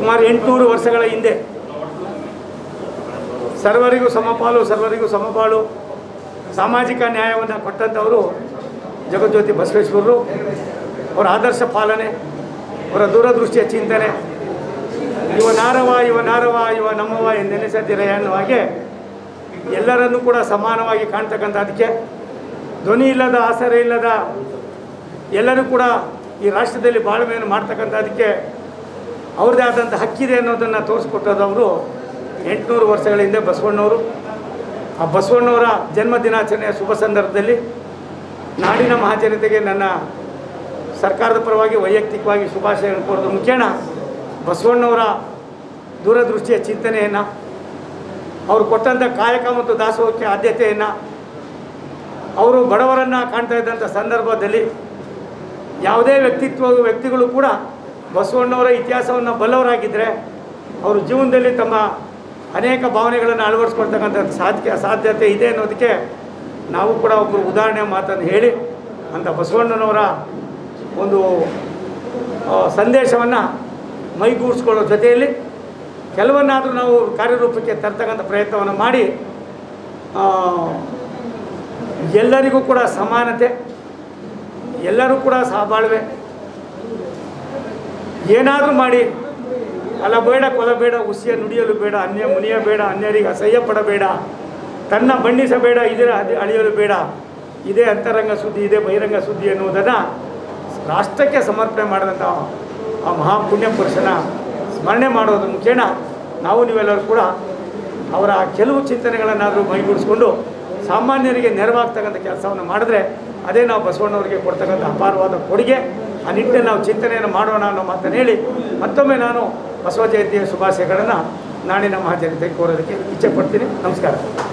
ಸುಮಾರು ಎಂಟುನೂರು ವರ್ಷಗಳ ಹಿಂದೆ ಸರ್ವರಿಗೂ ಸಮಪಾಲು ಸರ್ವರಿಗೂ ಸಮಪಾಲು ಸಾಮಾಜಿಕ ನ್ಯಾಯವನ್ನು ಕೊಟ್ಟಂಥವರು ಜಗಜ್ಯೋತಿ ಬಸವೇಶ್ವರರು ಅವರ ಆದರ್ಶ ಪಾಲನೆ ಅವರ ದೂರದೃಷ್ಟಿಯ ಚಿಂತನೆ ಇವ ನಾರವ ಇವ ನಾರವ ಇವ ನಮ್ಮವ ಎಂದೆನಿಸದಿರ ಎನ್ನುವ ಹಾಗೆ ಎಲ್ಲರನ್ನೂ ಕೂಡ ಸಮಾನವಾಗಿ ಕಾಣ್ತಕ್ಕಂಥದ್ದಕ್ಕೆ ಧ್ವನಿ ಇಲ್ಲದ ಆಸರೆ ಇಲ್ಲದ ಎಲ್ಲರೂ ಕೂಡ ಈ ರಾಷ್ಟ್ರದಲ್ಲಿ ಬಾಳ್ಮೆಯನ್ನು ಮಾಡ್ತಕ್ಕಂಥದ್ದಕ್ಕೆ ಅವ್ರದ್ದೇ ಆದಂಥ ಹಕ್ಕಿದೆ ಅನ್ನೋದನ್ನು ತೋರಿಸ್ಕೊಟ್ಟದವರು ಎಂಟುನೂರು ವರ್ಷಗಳ ಹಿಂದೆ ಬಸವಣ್ಣವರು ಆ ಬಸವಣ್ಣವರ ಜನ್ಮ ದಿನಾಚರಣೆಯ ಶುಭ ಸಂದರ್ಭದಲ್ಲಿ ನಾಡಿನ ಮಹಾಜನತೆಗೆ ನನ್ನ ಸರ್ಕಾರದ ಪರವಾಗಿ ವೈಯಕ್ತಿಕವಾಗಿ ಶುಭಾಶಯಗಳನ್ನು ಕೋರೋದು ಮುಖ್ಯಣ ಬಸವಣ್ಣವರ ದೂರದೃಷ್ಟಿಯ ಚಿಂತನೆಯನ್ನು ಅವರು ಕೊಟ್ಟಂಥ ಕಾಯಕ ಮತ್ತು ದಾಸೋಹಕ್ಕೆ ಆದ್ಯತೆಯನ್ನು ಅವರು ಬಡವರನ್ನು ಕಾಣ್ತಾ ಇದ್ದಂಥ ಸಂದರ್ಭದಲ್ಲಿ ಯಾವುದೇ ವ್ಯಕ್ತಿತ್ವ ವ್ಯಕ್ತಿಗಳು ಕೂಡ ಬಸವಣ್ಣವರ ಇತಿಹಾಸವನ್ನು ಬಲ್ಲವರಾಗಿದ್ದರೆ ಅವರು ಜೀವನದಲ್ಲಿ ತಮ್ಮ ಅನೇಕ ಭಾವನೆಗಳನ್ನು ಅಳವಡಿಸ್ಕೊಳ್ತಕ್ಕಂಥ ಸಾಧ್ಯ ಸಾಧ್ಯತೆ ಇದೆ ಅನ್ನೋದಕ್ಕೆ ನಾವು ಕೂಡ ಒಬ್ಬರು ಉದಾಹರಣೆ ಮಾತನ್ನು ಹೇಳಿ ಅಂತ ಬಸವಣ್ಣನವರ ಒಂದು ಸಂದೇಶವನ್ನು ಮೈಗೂಡಿಸ್ಕೊಳ್ಳೋ ಜೊತೆಯಲ್ಲಿ ಕೆಲವನ್ನಾದರೂ ನಾವು ಕಾರ್ಯರೂಪಕ್ಕೆ ತರ್ತಕ್ಕಂಥ ಪ್ರಯತ್ನವನ್ನು ಮಾಡಿ ಆ, ಎಲ್ಲರಿಗೂ ಕೂಡ ಸಮಾನತೆ ಎಲ್ಲರೂ ಕೂಡ ಸಹಬಾಳ್ವೆ ಏನಾದರೂ ಮಾಡಿ ಅಲ್ಲ ಬೇಡ ಕೊಲ ಬೇಡ ಉಸಿಯ ನುಡಿಯಲು ಬೇಡ ಅನ್ಯ ಮುನಿಯ ಬೇಡ ಅನ್ಯರಿಗೆ ಅಸಹ್ಯ ಪಡಬೇಡ ತನ್ನ ಬಣ್ಣಿಸಬೇಡ ಇದರ ಅದಿ- ಅಳಿಯಲು ಬೇಡ ಇದೇ ಅಂತರಂಗ ಸುದ್ದಿ ಇದೇ ಬಹಿರಂಗ ಸುದ್ದಿ ಎನ್ನುವುದನ್ನು ರಾಷ್ಟ್ರಕ್ಕೆ ಸಮರ್ಪಣೆ ಮಾಡಿದಂಥ ಆ ಮಹಾಪುಣ್ಯ ಪುರುಷನ ಸ್ಮರಣೆ ಮಾಡೋದ್ರ ಮುಖೇನ ನಾವು ನೀವೆಲ್ಲರೂ ಕೂಡ ಅವರ ಕೆಲವು ಚಿಂತನೆಗಳನ್ನಾದರೂ ಮೈಗೂಡಿಸ್ಕೊಂಡು ಸಾಮಾನ್ಯರಿಗೆ ನೆರವಾಗ್ತಕ್ಕಂಥ ಕೆಲಸವನ್ನು ಮಾಡಿದ್ರೆ ಅದೇ ನಾವು ಬಸವಣ್ಣವರಿಗೆ ಕೊಡ್ತಕ್ಕಂಥ ಅಪಾರವಾದ ಕೊಡುಗೆ ಆ ನಿಟ್ಟಿನಲ್ಲಿ ನಾವು ಚಿಂತನೆಯನ್ನು ಮಾಡೋಣ ಅನ್ನೋ ಮಾತನ್ನು ಹೇಳಿ ಮತ್ತೊಮ್ಮೆ ನಾನು ಬಸವ ಜಯಂತಿಯ ಶುಭಾಶಯಗಳನ್ನು ನಾಡಿನ ಮಹಾಜನತೆಗೆ ಕೋರೋದಕ್ಕೆ ಇಚ್ಛೆ ಪಡ್ತೀನಿ ನಮಸ್ಕಾರ